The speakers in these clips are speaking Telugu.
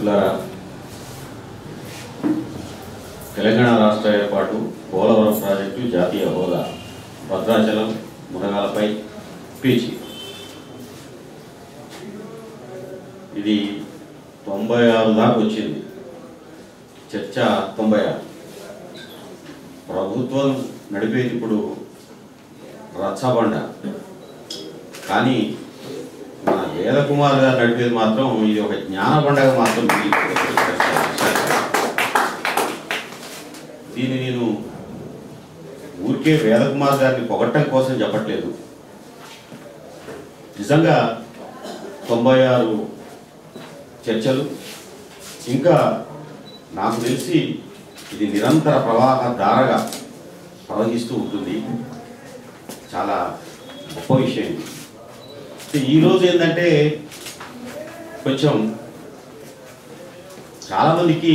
మిత్రులారా తెలంగాణ రాష్ట్ర ఏర్పాటు పోలవరం ప్రాజెక్టు జాతీయ హోదా భద్రాచలం మునగాలపై పీచి ఇది తొంభై ఆరు దాకా వచ్చింది చర్చ తొంభై ఆరు ప్రభుత్వం నడిపేది ఇప్పుడు రచ్చబండ కానీ మన వేదకుమార్ గారు నడిపేది మాత్రం ఇది ఒక జ్ఞాన పండగ మాత్రం మిగిలిపోయింది. దీన్ని నేను ఊరికే వేదకుమార్ గారిని పొగట్టం కోసం చెప్పట్లేదు నిజంగా తొంభై ఆరు చర్చలు ఇంకా నాకు తెలిసి ఇది నిరంతర ప్రవాహ ధారగా ప్రవహిస్తూ ఉంటుంది చాలా గొప్ప విషయం ఇది అయితే ఈరోజు ఏంటంటే కొంచెం చాలామందికి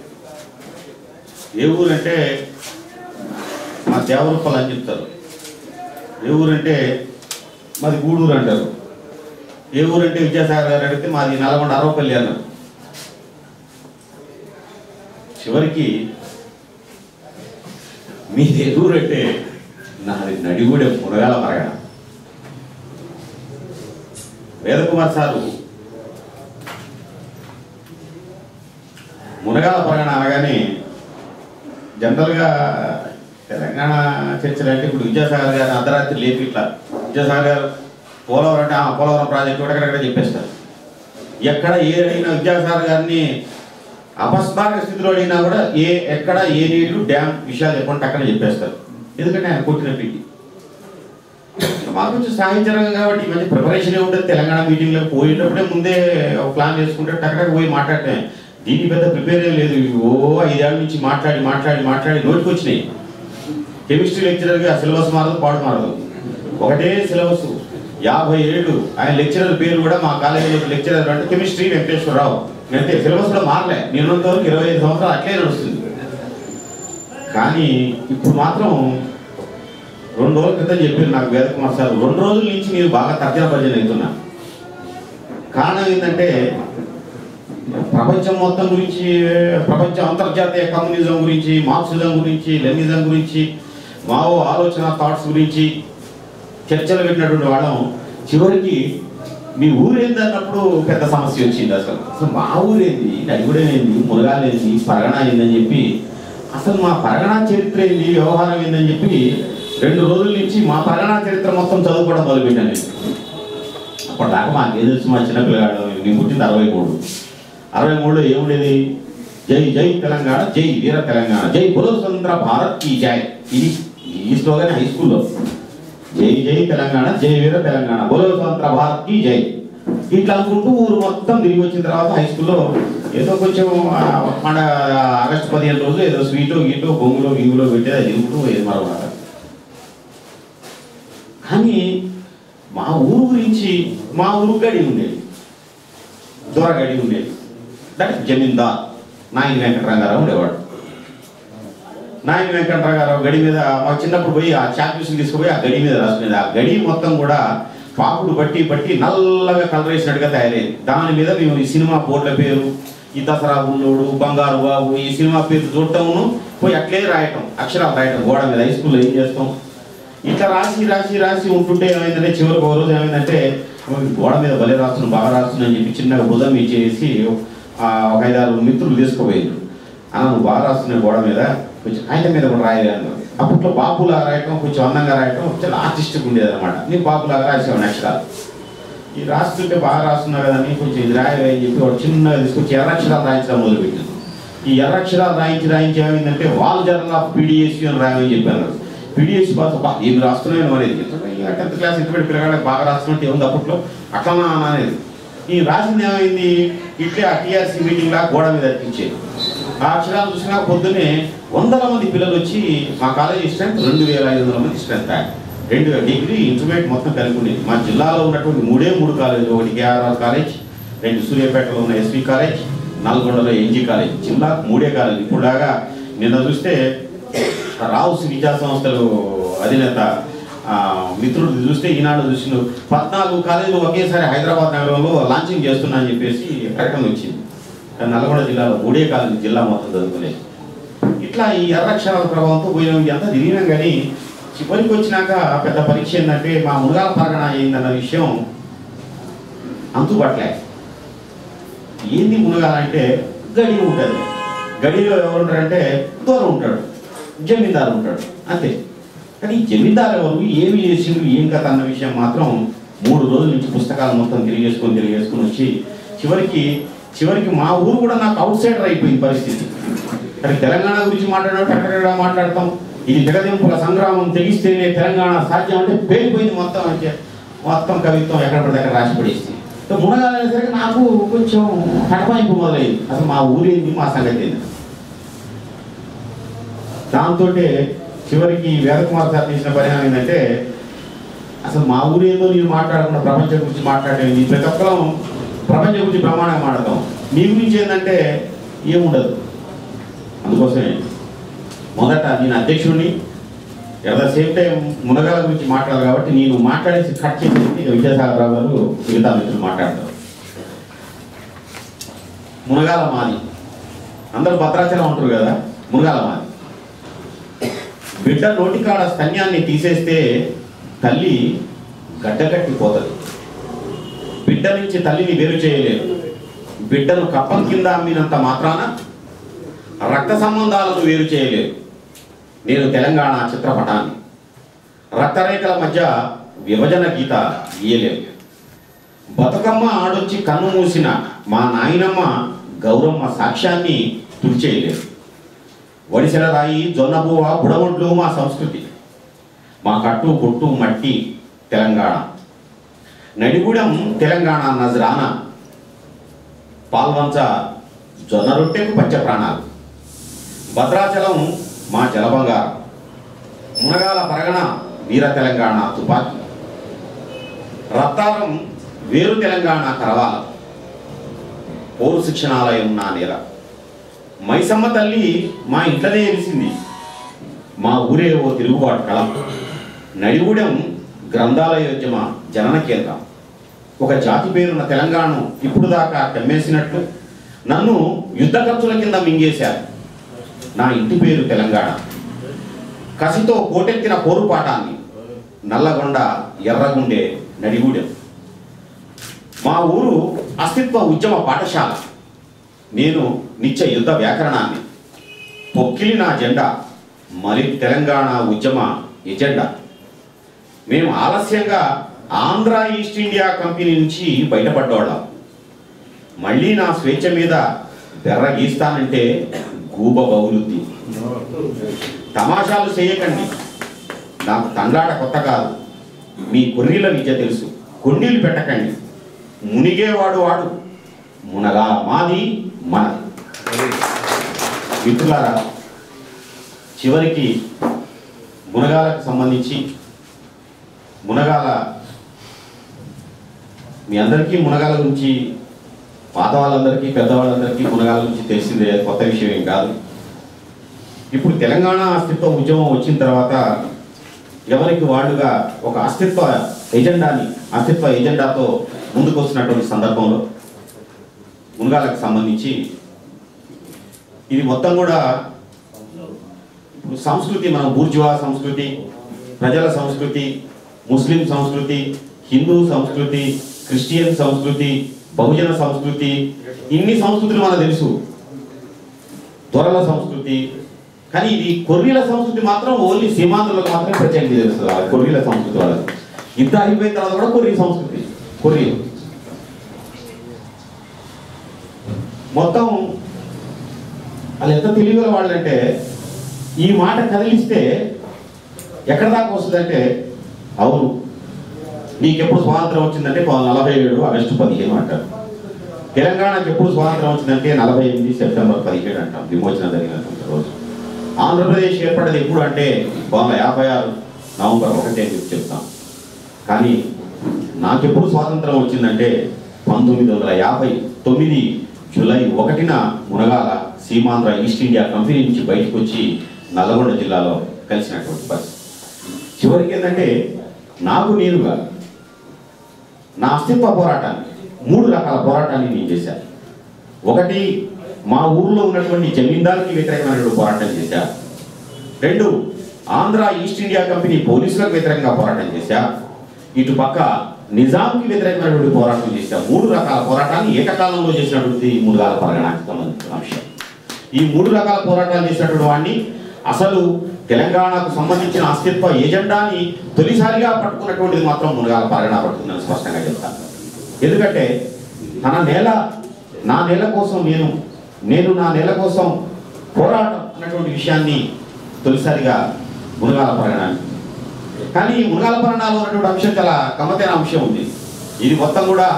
ఏ ఊరంటే మా దేవరూపాలు అని చెప్తారు ఏ ఊరంటే మాది గూడూరు అంటారు ఏ ఊరంటే విద్యాసాగర్ గారు అడిగితే మాది నల్గొండ అరవపల్లి అన్నారు చివరికి మీది ఏ ఊరంటే నాది నడిగూడెం మునగాల మరగడ వేదకుమార్ సారు మునగాల పరగణ అనగానే జనరల్గా తెలంగాణ చర్చలు అంటే ఇప్పుడు విద్యాసాగర్ గారిని అర్ధరాత్రి లేపి ఇట్లా విద్యాసాగర్ గారు పోలవరం అంటే ఆ పోలవరం ప్రాజెక్టు కూడా ఎక్కడెక్కడ చెప్పేస్తారు ఎక్కడ ఏ అడిగినా విద్యాసాగర్ గారిని అపస్మారక స్థితిలో అడిగినా కూడా ఏ ఎక్కడ ఏ నీళ్లు డ్యామ్ విషయాలు చెప్పంటే అక్కడ చెప్పేస్తారు ఎందుకంటే ఆయన కొట్టిన పీకి మాకు కొంచెం సాహిత్య రంగం కాబట్టి ఈ మధ్య ప్రిపరేషన్ ఉంటుంది తెలంగాణ మీటింగ్లో పోయేటప్పుడే ముందే ఒక ప్లాన్ చేసుకుంటే టక్కడకు పోయి మాట్లాడటమే దీనికి పెద్ద ప్రిపేర్ ఏం లేదు ఓ ఐదేళ్ళ నుంచి మాట్లాడి మాట్లాడి మాట్లాడి నోటికి వచ్చినాయి కెమిస్ట్రీ లెక్చరర్గా సిలబస్ మారదు పాడు మారదు ఒకటే సిలబస్ యాభై ఏళ్ళు ఆయన లెక్చరర్ పేరు కూడా మా కాలేజీలో లెక్చరర్ అంటే కెమిస్ట్రీ వెంకటేశ్వరరావు అంటే సిలబస్ కూడా మారలే నేనంత వరకు ఇరవై ఐదు సంవత్సరాలు అట్లే నడుస్తుంది కానీ ఇప్పుడు మాత్రం రెండు రోజుల క్రితం చెప్పారు నాకు వేదకుమార్ సార్ రెండు రోజుల నుంచి నేను బాగా తర్జన భర్జన అవుతున్నా కారణం ఏంటంటే ప్రపంచం మొత్తం గురించి ప్రపంచ అంతర్జాతీయ కమ్యూనిజం గురించి మార్క్సిజం గురించి లెనిజం గురించి మావో ఆలోచన థాట్స్ గురించి చర్చలు పెట్టినటువంటి వాళ్ళం చివరికి మీ ఊరేంది అన్నప్పుడు పెద్ద సమస్య వచ్చింది అసలు అసలు మా ఊరేంది నడిగుడేంది మునగాలేంది పరగణ ఏందని చెప్పి అసలు మా పరగణ చరిత్ర ఏంది వ్యవహారం ఏందని చెప్పి రెండు రోజుల నుంచి మా పరగణ చరిత్ర మొత్తం చదువుకోవడం మొదలుపెట్టాను నేను అప్పటిదాకా మాకేం తెలుసు మా చిన్నపిల్లగాడు నేను పుట్టింది అరవై మూడు అరవై మూడులో ఏముండేది జై జై తెలంగాణ జై వీర తెలంగాణ జై బులో స్వతంత్ర భారత్ ఈ జై ఇది ఈ స్లోగన్ హై స్కూల్లో జై జై తెలంగాణ జై వీర తెలంగాణ బులో స్వతంత్ర భారత్ కి జై ఇట్లా అనుకుంటూ ఊరు మొత్తం తిరిగి వచ్చిన తర్వాత హై స్కూల్లో ఏదో కొంచెం ఆ, మన ఆగస్టు పదిహేను రోజులు ఏదో స్వీటో గీటో బొంగులో గింగులో పెట్టి అది తిరుగుతూ ఏది మరొకట కానీ మా ఊరు గురించి మా ఊరు గడి ఉండేది దూర గడి ఉండేది దట్ జమీందార్ నాయని వెంకటరంగారావు ఉండేవాడు నాయని వెంకటరంగారావు గడి మీద మా చిన్నప్పుడు పోయి ఆ చాక్పీసులు తీసుకుపోయి ఆ గడి మీద రాసుకునేది ఆ గడి మొత్తం కూడా పాకుడు బట్టి బట్టి నల్లగా కలర్ వేసినట్టుగా తయారైంది దాని మీద మేము ఈ సినిమా బోర్డుల పేరు ఈ దసరా ఉన్నోడు బంగారు బాబు ఈ సినిమా పేరు చూడటమును పోయి అట్లే రాయటం అక్షరాలు రాయటం గోడ మీద హై స్కూల్లో ఏం చేస్తాం ఇట్లా రాసి రాసి రాసి ఉంటుంటే ఏమైందంటే చివరికి ఒక రోజు ఏమైందంటే గోడ మీద భలే రాస్తున్నాం బాగా రాస్తున్నాం అని చెప్పి చిన్నగా భుజం ఇచ్చేసి ఆ, ఒక ఐదారు మిత్రులు తీసుకుపోయారు అన్న నువ్వు బాగా రాస్తున్నావు గోడ మీద కొంచెం ఆయన మీద కూడా రాయాలి అన్నారు అప్పట్లో బాపులాగా రాయటం కొంచెం అందంగా రాయటం చాలా ఆర్టిస్టిక్ ఉండేది అనమాట నేను బాపులాగా రాసేవాడిని అక్షరాలు ఈ రాస్తుంటే బాగా రాస్తున్నా కదా అని కొంచెం ఇది రాయవే అని చెప్పి వాడు చిన్నగా తీసుకొచ్చి ఎర్రక్షరాలు రాయించడం మొదలుపెట్టాను ఈ ఎర్రక్షరాలు రాయించి రాయించి ఏమైందంటే వాల్ జర్నల్ ఆఫ్ పీడిఎస్సి అని రాయమని చెప్పాను పీడిఎస్సి బాధ బా ఏమి రాస్తున్నాను అనేది టెన్త్ క్లాస్ ఇంటర్మీడియట్ పిల్లగాళ్ళకి బాగా రాస్తున్నట్టు ఏముంది అప్పట్లో అట్లా అనేది ఈ రాసింది ఏమైంది ఇట్లే ఆ టీఆర్సీ మీటింగ్ లా గోడ మీద అతికించేది ఆ అక్షరాలు చూసినా పొద్దునే వందల మంది పిల్లలు వచ్చి మా కాలేజీ స్ట్రెంత్ రెండు వేల ఐదు వందల మంది స్ట్రెంత్ రెండు డిగ్రీ ఇంటర్మీడియట్ మొత్తం కలిపి ఉండేది మా జిల్లాలో ఉన్నటువంటి మూడే మూడు కాలేజీలు ఒకటి కేఆర్ఆర్ కాలేజ్ రెండు సూర్యాపేటలో ఉన్న ఎస్వి కాలేజ్ నల్గొండలో ఎన్జీ కాలేజ్ జిల్లా మూడే కాలేజ్ ఇప్పుడు దాకా నిన్న చూస్తే రావుస్ విద్యా సంస్థలు అధినేత ఆ, మిత్రుడు చూస్తే ఈనాడు చూసిన పద్నాలుగు కాలేజీలు ఒకేసారి హైదరాబాద్ నగరంలో లాంచింగ్ చేస్తున్నా అని చెప్పేసి ప్రకటన వచ్చింది కానీ నల్గొండ జిల్లాలో మూడే కాలం జిల్లా మొత్తం చదువుకునేది ఇట్లా ఈ ఎర్రక్షరాల ప్రభావంతో పోయిన ఎంత తిరిగినాం కానీ చివరికి వచ్చినాక పెద్ద పరీక్ష ఏంటంటే మా మునగాల పరగణ అయిందన్న విషయం అంతుపట్లే ఏంది మునగాల అంటే గడి ఉంటుంది గడిలో ఎవరు ఉంటారంటే దూరం ఉంటాడు జమీందారు ఉంటాడు అంతే కానీ ఈ జమీందారు ఎవరు ఏమి చేసిండు ఏం కథ అన్న విషయం మాత్రం మూడు రోజుల నుంచి పుస్తకాలు మొత్తం తిరిగేసుకొని తిరిగేసుకొని వచ్చి చివరికి చివరికి మా ఊరు కూడా నాకు అవుట్ సైడర్ అయిపోయింది పరిస్థితి కానీ తెలంగాణ గురించి మాట్లాడినట్టు అక్కడ మాట్లాడతాం ఇది జగదింపుల సంగ్రామం తెగిస్తేనే తెలంగాణ సాధ్యం అంటే పేలిపోయింది మొత్తం అంటే మొత్తం కవిత్వం ఎక్కడ పడితే అక్కడ రాసి పడేసి మునగాలు అనేసరికి నాకు కొంచెం కడపాయింపు మొదలైంది అసలు మా ఊరేంది మా సంగతి ఏంది దాంతో చివరికి వేదకుమార్ సార్ తీసిన పరిణామం ఏంటంటే అసలు మా ఊరేందో నేను మాట్లాడకుండా ప్రపంచం గురించి మాట్లాడేది ప్రతి ఒక్కరం ప్రపంచం గురించి బ్రహ్మాండంగా మాడతాం నీ గురించి ఏంటంటే ఏముండదు అందుకోసమే మొదట నేను అధ్యక్షుడిని at the same time Munagala గురించి మాట్లాడాలి కాబట్టి నేను మాట్లాడేసి కట్ చేసి విద్యాసాగర్ రావు గారు మిగతా మిత్రులు మాట్లాడతారు మునగాల మాది అందరూ భద్రాచలం ఉంటారు కదా మునగాల మాది బిడ్డ నోటికాడ స్తన్యాన్ని తీసేస్తే తల్లి గడ్డగట్టిపోతుంది బిడ్డ నుంచి తల్లిని వేరు చేయలేరు బిడ్డను కప్పం కింద అమ్మినంత మాత్రాన రక్త సంబంధాలను వేరు చేయలేరు నేను తెలంగాణ చిత్రపటాన్ని రక్తరేఖల మధ్య విభజన గీత గీయలేవు బతుకమ్మ ఆడొచ్చి కన్ను మూసిన మా నాయనమ్మ గౌరమ్మ సాక్ష్యాన్ని తుడిచేయలేదు వడిసెల రాయి జొన్నబువ బుడగొడ్లు మా సంస్కృతి మా కట్టు పుట్టు మట్టి తెలంగాణ నడిగూడెం తెలంగాణ నజరానా పాల్వంచ జొన్న రొట్టెకు పంచ ప్రాణాలు భద్రాచలం మా జలబంగారం మునగాల పరగణ వీర తెలంగాణ తుపాకీ రత్తారం వేరు తెలంగాణ కరవాల పౌరు శిక్షణాలయం నా నేల మైసమ్మ తల్లి మా ఇంట్లోనే వెలిసింది మా ఊరే ఓ తిరుగుబాటు కళం నడిగూడెం గ్రంథాలయోద్యమ జనన కేంద్రం ఒక జాతి పేరున్న తెలంగాణను ఇప్పుడు దాకా కమ్మేసినట్లు నన్ను యుద్ధ ఖర్చుల కింద మింగేశారు నా ఇంటి పేరు తెలంగాణ కసితో కోటెత్తిన పోరుపాటాన్ని నల్లగొండ ఎర్రగుండె నడిగూడెం మా ఊరు అస్తిత్వ ఉద్యమ పాఠశాల నేను నిత్య యుద్ధ వ్యాకరణాన్ని పొక్కిలి నా జెండా మరి తెలంగాణ ఉద్యమ ఎజెండా మేము ఆలస్యంగా ఆంధ్ర ఈస్ట్ ఇండియా కంపెనీ నుంచి బయటపడ్డోళ్ళం మళ్ళీ నా స్వేచ్ఛ మీద బెర్ర గీస్తానంటే గూబ బౌలుద్ది తమాషాలు చేయకండి నాకు తండ్రాట కొత్త కాదు మీ కొర్రీల విద్య తెలుసు కొన్నీళ్ళు పెట్టకండి మునిగేవాడు వాడు మునగా మాది మనది మిత్రులారా చివరికి మునగాలకు సంబంధించి మునగాల మీ అందరికీ మునగాల గురించి పాత వాళ్ళందరికీ పెద్దవాళ్ళందరికీ మునగాల గురించి తెలిసిందే కొత్త విషయం ఏం కాదు ఇప్పుడు తెలంగాణ అస్తిత్వ ఉద్యమం వచ్చిన తర్వాత ఎవరికి వాళ్ళుగా ఒక అస్తిత్వ ఎజెండాని అస్తిత్వ ఎజెండాతో ముందుకు వస్తున్నటువంటి సందర్భంలో మునగాలకు సంబంధించి ఇది మొత్తం కూడా ఇప్పుడు సంస్కృతి మన బూర్జువా సంస్కృతి ప్రజల సంస్కృతి ముస్లిం సంస్కృతి హిందూ సంస్కృతి క్రిస్టియన్ సంస్కృతి బహుజన సంస్కృతి ఇన్ని సంస్కృతులు మనకు తెలుసు దొరల సంస్కృతి కానీ ఇది కొర్రీల సంస్కృతి మాత్రం ఓన్లీ సీమాంధ్రులకు మాత్రమే ప్రత్యేకంగా తెలుస్తుంది ఆ కొర్రీల సంస్కృతి వాళ్ళకి యుద్ధం అయిపోయిన తర్వాత కూడా కొర్రీ సంస్కృతి కొర్రీ మొత్తం వాళ్ళు ఎంత తెలివిగల వాళ్ళంటే ఈ మాట కదిలిస్తే ఎక్కడ దాకా వస్తుందంటే అవును నీకెప్పుడు స్వాతంత్రం వచ్చిందంటే నలభై ఏడు ఆగస్టు పదిహేను అంటారు తెలంగాణకి ఎప్పుడు స్వాతంత్రం వచ్చిందంటే నలభై ఎనిమిది సెప్టెంబర్ పదిహేడు అంటాం విమోచన జరిగినటువంటి రోజు ఆంధ్రప్రదేశ్ ఏర్పడేది ఎప్పుడు అంటే పంతొమ్మిది యాభై ఆరు నవంబర్ ఒకటి అని చెప్పి చెప్తాం కానీ నాకెప్పుడు స్వాతంత్రం వచ్చిందంటే పంతొమ్మిది వందల యాభై తొమ్మిది జూలై ఒకటిన Munagala Seemandhra east India company నుంచి బయటకు వచ్చి నల్లగొండ జిల్లాలో కలిసినటువంటి పరిస్థితి చివరికి ఏంటంటే నాకు నేనుగా నా అస్తిత్వ పోరాటాన్ని మూడు రకాల పోరాటాన్ని నేను చేశాను ఒకటి మా ఊర్లో ఉన్నటువంటి జమీందారుకి వ్యతిరేకమైనటువంటి పోరాటం చేశా రెండు ఆంధ్ర ఈస్ట్ ఇండియా కంపెనీ పోలీసులకు వ్యతిరేకంగా పోరాటం చేశా ఇటు పక్క నిజాంకి వ్యతిరేకమైనటువంటి పోరాటం చేశా మూడు రకాల పోరాటాన్ని ఏకకాలంలో చేసినటువంటి మునుగాల పరగణానికి సంబంధించిన అంశం ఈ మూడు రకాల పోరాటాలు చేసినటువంటి వాడిని అసలు తెలంగాణకు సంబంధించిన అస్తిత్వ ఎజెండాని తొలిసారిగా పట్టుకున్నటువంటిది మాత్రం మునగాల పరగణ పట్టుకుందని స్పష్టంగా చెప్తాను ఎందుకంటే తన నేల నా నేల కోసం నేను నేను నా నేల కోసం పోరాటం అన్నటువంటి విషయాన్ని తొలిసారిగా మునగాల పరగణ కానీ ఈ మునగాల పరణాలు ఉన్నటువంటి అంశం చాలా గమ్మతైన అంశం ఉంది ఇది మొత్తం కూడా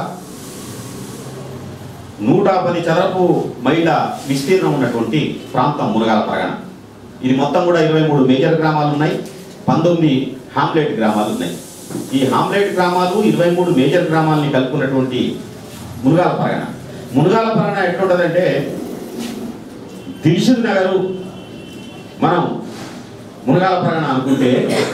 నూట పది చదరపు మైళ్ళ విస్తీర్ణం ఉన్నటువంటి ప్రాంతం మునగాల పరగణ ఇది మొత్తం కూడా ఇరవై మూడు మేజర్ గ్రామాలు ఉన్నాయి పంతొమ్మిది హామ్లెట్ గ్రామాలు ఉన్నాయి ఈ హామ్లెట్ గ్రామాలు ఇరవై మూడు మేజర్ గ్రామాలని కలుపుకున్నటువంటి మునగాల పరగణ మునగాల పరగణ ఎట్లుంటుందంటే దిల్షుద్ నగరు మనం మునగాల పరగణ అనుకుంటే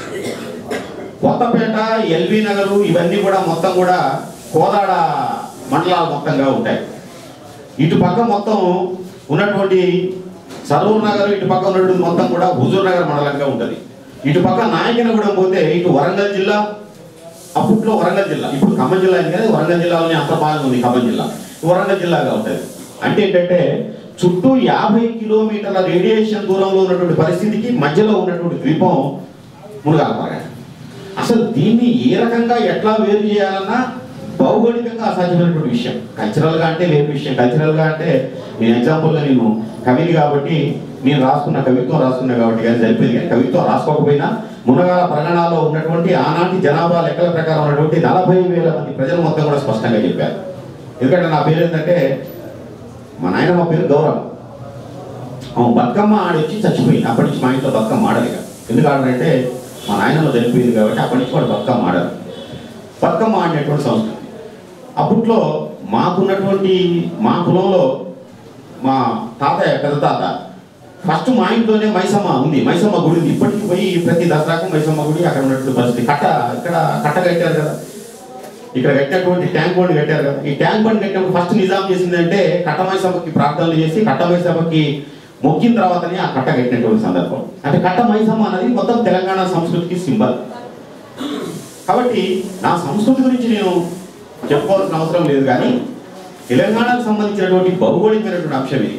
కొత్తపేట ఎల్బీ నగరు ఇవన్నీ కూడా మొత్తం కూడా కోదాడ మండలాలు మొత్తంగా ఉంటాయి ఇటు పక్క మొత్తం ఉన్నటువంటి సరూర్ నగర్ ఇటు పక్క ఉన్నటువంటి మొత్తం కూడా హుజూర్ నగర్ మండలంగా ఉంటుంది ఇటు పక్క నాయకనగూడెం పోతే ఇటు వరంగల్ జిల్లా అప్పట్లో వరంగల్ జిల్లా ఇప్పుడు ఖమ్మం జిల్లా అయింది కదా వరంగల్ జిల్లాలోనే అంత భాగం ఉంది ఖమ్మం జిల్లా వరంగల్ జిల్లాగా ఉంటుంది అంటే ఏంటంటే చుట్టూ యాభై కిలోమీటర్ల రేడియేషన్ దూరంలో ఉన్నటువంటి పరిస్థితికి మధ్యలో ఉన్నటువంటి ద్వీపం మునగాలపాగా అసలు దీన్ని ఏ రకంగా ఎట్లా వేరు చేయాలన్నా భౌగోళికంగా అసాధ్యమైనటువంటి విషయం కల్చరల్ గా అంటే వేరు విషయం కల్చరల్ గా అంటే నేను ఎగ్జాంపుల్ గా నేను కవిని కాబట్టి నేను రాసుకున్న కవిత్వం రాసుకున్నా కాబట్టి కానీ సరిపోయింది కానీ కవిత్వం రాసుకోకపోయినా మునగాల పరగణాలో ఉన్నటువంటి ఆనాటి జనాభా లెక్కల ప్రకారం ఉన్నటువంటి నలభై వేల మంది ప్రజలు మొత్తం కూడా స్పష్టంగా చెప్పారు ఎందుకంటే నా పేరు ఏంటంటే మా నాయనమ్మ పేరు గౌరవం అవును బతుకమ్మ ఆడి వచ్చి చచ్చిపోయింది అప్పటి నుంచి మా ఇంట్లో బతుకమ్మ ఆడదు ఇక ఎందుకు ఆడరంటే మా నాయనమ్మ చనిపోయింది కాబట్టి అప్పటి నుంచి కూడా బతుకమ్మ ఆడరు బతుకమ్మ ఆడినటువంటి సంస్కృతి అప్పట్లో మాకున్నటువంటి మా కులంలో మా తాతయ్య పెద్ద తాత ఫస్ట్ మా ఇంట్లోనే మైసమ్మ ఉంది మైసమ్మ గుడి ఉంది ఇప్పటికి పోయి ప్రతి దసరాకు మైసమ్మ గుడి అక్కడ ఉన్నటువంటి పరిస్థితి కట్ట ఇక్కడ కట్ట కట్టారు కదా ఇక్కడ కట్టినటువంటి ట్యాంక్ బండ్ కట్టారు కదా ఈ ట్యాంక్ బండ్ కట్టినప్పుడు ఫస్ట్ నిజాం చేసిందంటే కట్టమైసమ్మకి ప్రార్థనలు చేసి కట్టమైసమ్మకి మొక్కిన తర్వాతనే ఆ కట్ట కట్టినటువంటి సందర్భం అంటే కట్ట మైసమ్మ అనేది మొత్తం తెలంగాణ సంస్కృతికి సింబల్ కాబట్టి నా సంస్కృతి గురించి నేను చెప్పుకోవాల్సిన అవసరం లేదు కానీ తెలంగాణకు సంబంధించినటువంటి భౌగోళికమైనటువంటి అంశం ఇది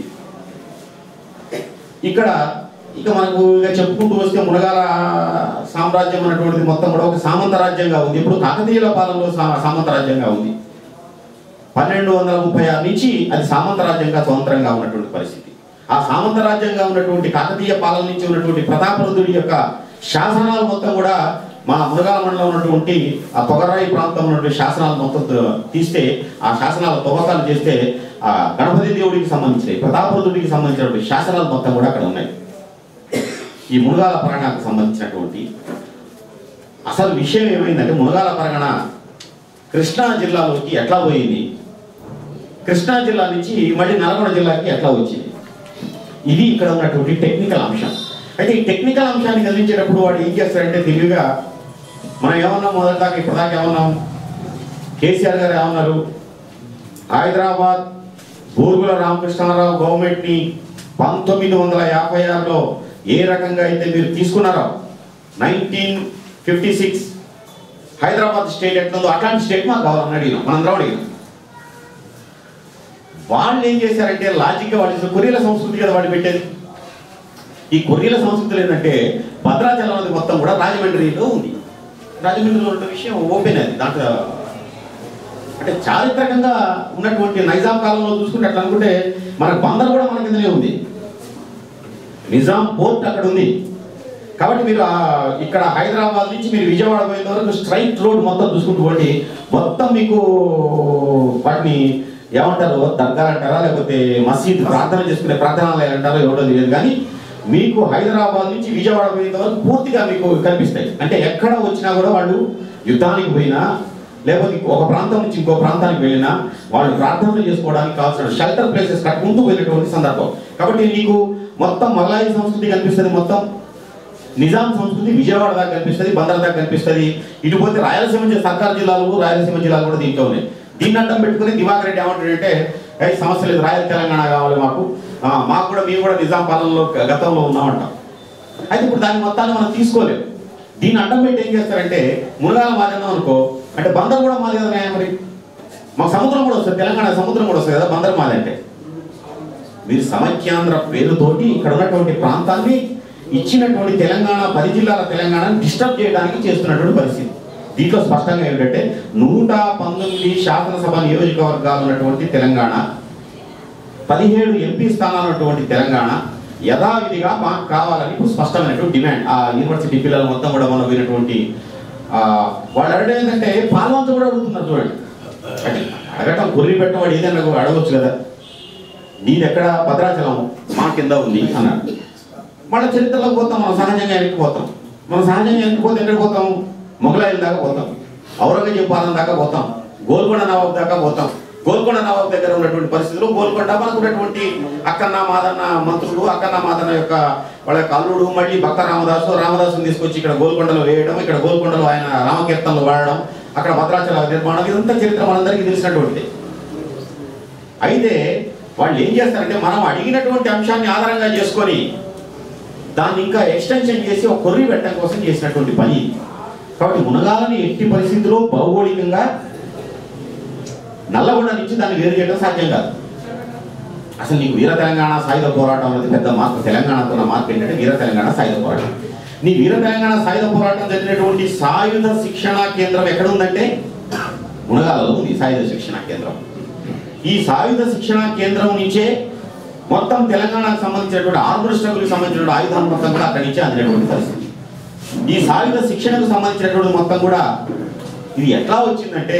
ఇక్కడ ఇక మనకు ఇక చెప్పుకుంటూ వస్తే మునగాల సామ్రాజ్యం అనేటువంటిది మొత్తం కూడా ఒక సామంత రాజ్యంగా ఉంది ఇప్పుడు కాకతీయుల పాలనలో సా- సామంత రాజ్యంగా ఉంది పన్నెండు వందల ముప్పై ఆరు నుంచి అది సామంత రాజ్యంగా స్వతంత్రంగా ఉన్నటువంటి పరిస్థితి ఆ సామంత రాజ్యంగా ఉన్నటువంటి కాకతీయ పాలన నుంచి ఉన్నటువంటి ప్రతాపరుద్రుడి యొక్క శాసనాలు మొత్తం కూడా మా మునగాల మండలం ఉన్నటువంటి ఆ పొగరాయి ప్రాంతంలో ఉన్నటువంటి శాసనాలు మొత్తం త- తీస్తే ఆ శాసనాల తవ్వకాలు చేస్తే ఆ గణపతి దేవుడికి సంబంధించినవి ప్రతాపరుద్రుడికి సంబంధించినటువంటి శాసనాలు మొత్తం కూడా అక్కడ ఉన్నాయి ఈ మునగాల పరగణకు సంబంధించినటువంటి అసలు విషయం ఏమైందంటే మునగాల పరగణ కృష్ణా జిల్లాలోకి ఎట్లా పోయింది కృష్ణా జిల్లా నుంచి మళ్ళీ నల్గొండ జిల్లాకి ఎట్లా వచ్చింది ఇది ఇక్కడ ఉన్నటువంటి టెక్నికల్ అంశం అయితే ఈ టెక్నికల్ అంశాన్ని కదిలించేటప్పుడు వాడు ఏం చేస్తారంటే తెలివిగా మనం ఏమన్నాం మొదటి దాకా ఇప్పుడు దాకా ఏమన్నాం కేసీఆర్ గారు ఏమన్నారు హైదరాబాద్ బూరుగుల రామకృష్ణారావు గవర్నమెంట్ని పంతొమ్మిది వందల యాభై ఆరులో ఏ రకంగా అయితే మీరు తీసుకున్నారో nineteen fifty six Hyderabad state ఎట్లుందో అట్లాంటి స్టేట్ మాకు కావాలని అడిగినాం మనందరం అడిగినాం వాళ్ళు ఏం చేశారంటే లాజిక్గా వాళ్ళు కొరియల సంస్కృతి కదా వాళ్ళు పెట్టేది ఈ కొరియల సంస్కృతులు ఏంటంటే భద్రాచలం అనేది మొత్తం కూడా రాజమండ్రిలో ఉంది రాజమండ్రిలో ఉన్న విషయం ఓపెన్ అది దాంట్లో అంటే చారిత్రకంగా ఉన్నటువంటి నైజాం కాలంలో చూసుకుంటే అట్లా అనుకుంటే మన బందర్ కూడా మన కిందనే ఉంది నిజాం పోర్ట్ అక్కడ ఉంది కాబట్టి మీరు ఆ ఇక్కడ హైదరాబాద్ నుంచి మీరు విజయవాడ పోయేంత వరకు స్ట్రైట్ రోడ్ మొత్తం చూసుకుంటూ పోండి మొత్తం మీకు వాటిని ఏమంటారు దర్గా అంటారా లేకపోతే మసీద్ ప్రార్థన చేసుకునే ప్రార్థనాలయాలు అంటారో ఎవరో తెలియదు కానీ మీకు హైదరాబాద్ నుంచి విజయవాడ పోయేంత వరకు పూర్తిగా మీకు కనిపిస్తాయి అంటే ఎక్కడ వచ్చినా కూడా వాళ్ళు యుద్ధానికి పోయినా లేకపోతే ఒక ప్రాంతం నుంచి ఇంకో ప్రాంతానికి వెళ్ళినా వాళ్ళు ప్రార్థనలు చేసుకోవడానికి కావాల్సిన షెల్టర్ ప్లేసెస్ కట్టుకుంటూ వెళ్ళినటువంటి సందర్భం కాబట్టి నీకు మొత్తం మల్లాయి సంస్కృతి కనిపిస్తుంది మొత్తం నిజాం సంస్కృతి విజయవాడ దాకా కనిపిస్తుంది బందర్ దాకా కనిపిస్తుంది ఇటు పోతే రాయలసీమ జి- సర్కార్ జిల్లాలు రాయలసీమ జిల్లాలు కూడా దీంట్లో ఉన్నాయి దీన్ని అడ్డం పెట్టుకుని దివాకర్ రెడ్డి ఏమంటాడంటే ఏ సమస్య లేదు రాయల్ తెలంగాణ కావాలి మాకు ఆ, మాకు కూడా మేము కూడా నిజాం పాలనలో గతంలో ఉన్నామంటాం అయితే ఇప్పుడు దాని మొత్తాన్ని మనం తీసుకోలేము దీన్ని అడ్డం పెట్టి ఏం చేస్తారంటే మునగాల మాదన్నాం అనుకో అంటే బందర్ కూడా మాది కదా న్యాయం మరి మాకు సముద్రం కూడా వస్తుంది తెలంగాణ సముద్రం కూడా వస్తుంది కదా బందర్ మాది అంటే మీరు సమైక్యాంధ్ర పేరుతోటి ఇక్కడ ఉన్నటువంటి ప్రాంతాన్ని ఇచ్చినటువంటి తెలంగాణ పది జిల్లాల తెలంగాణని డిస్టర్బ్ చేయడానికి చేస్తున్నటువంటి పరిస్థితి దీంట్లో స్పష్టంగా ఏంటంటే నూట పంతొమ్మిది శాసనసభ నియోజకవర్గాలు ఉన్నటువంటి తెలంగాణ పదిహేడు ఎంపీ స్థానాలు ఉన్నటువంటి తెలంగాణ యథావిధిగా మాకు కావాలని ఇప్పుడు స్పష్టమైనటువంటి డిమాండ్ ఆ యూనివర్సిటీ పిల్లలు మొత్తం కూడా మనం వినటువంటి ఆ, వాళ్ళు అడగడం ఏంటంటే పాల్వంత కూడా అడుగుతున్నారు చూడండి అంటే అడగటం గొర్రె పెట్టవాడు ఏదైనా కూడా అడగొచ్చు కదా నీది ఎక్కడ భద్రాచలం మా కింద ఉంది అన్నాడు మళ్ళీ చరిత్రలోకి పోతాం మనం సహజంగా వెనక్కి పోతాం మనం సహజంగా వెనక్కి పోతే ఎక్కడికి పోతాం మొగలాయిల దాకా పోతాం ఔరంగజేబు పాలన దాకా పోతాం గోల్కొండ నవాబు దాకా పోతాం గోల్కొండ నవాబు దగ్గర ఉన్నటువంటి పరిస్థితులు గోల్కొండ మనకు ఉన్నటువంటి అక్కన్న మాదన్న మంత్రులు అక్కన్న మాదన్న యొక్క వాళ్ళ యొక్క అల్లుడు మళ్ళీ భక్త రామదాసు రామదాసుని తీసుకొచ్చి ఇక్కడ గోల్కొండలో వేయడం ఇక్కడ గోల్కొండలో ఆయన రామకీర్తనలు వాడడం అక్కడ భద్రాచల నిర్మాణం ఇదంతా చరిత్ర మనందరికీ తెలిసినటువంటిది అయితే వాళ్ళు ఏం చేస్తారంటే మనం అడిగినటువంటి అంశాన్ని ఆధారంగా చేసుకొని దాన్ని ఇంకా ఎక్స్టెన్షన్ చేసి ఒక కొర్రి పెట్టడం కోసం చేసినటువంటి పని ఇది. కాబట్టి మునగాలని ఎట్టి పరిస్థితుల్లో భౌగోళికంగా నల్లగొండ నుంచి దాన్ని వేరు చేయడం సాధ్యం కాదు అసలు నీకు వీర తెలంగాణ సాయుధ పోరాటం అనేది పెద్ద మార్పు తెలంగాణతో ఉన్న మార్పు ఏంటంటే వీర తెలంగాణ సాయుధ పోరాటం నీ వీర తెలంగాణ సాయుధ పోరాటం జరిగినటువంటి సాయుధ శిక్షణ కేంద్రం ఎక్కడ ఉందంటే మునగాలలో ఉంది సాయుధ శిక్షణ కేంద్రం ఈ సాయుధ శిక్షణ కేంద్రం నుంచే మొత్తం తెలంగాణకు సంబంధించినటువంటి ఆర్మర్ స్ట్రగుల్కి సంబంధించినటువంటి ఆయుధాలు మొత్తం కూడా అక్కడి నుంచే అందినటువంటి పరిస్థితి ఈ సాయుధ శిక్షణకు సంబంధించినటువంటి మొత్తం కూడా ఇది ఎట్లా వచ్చిందంటే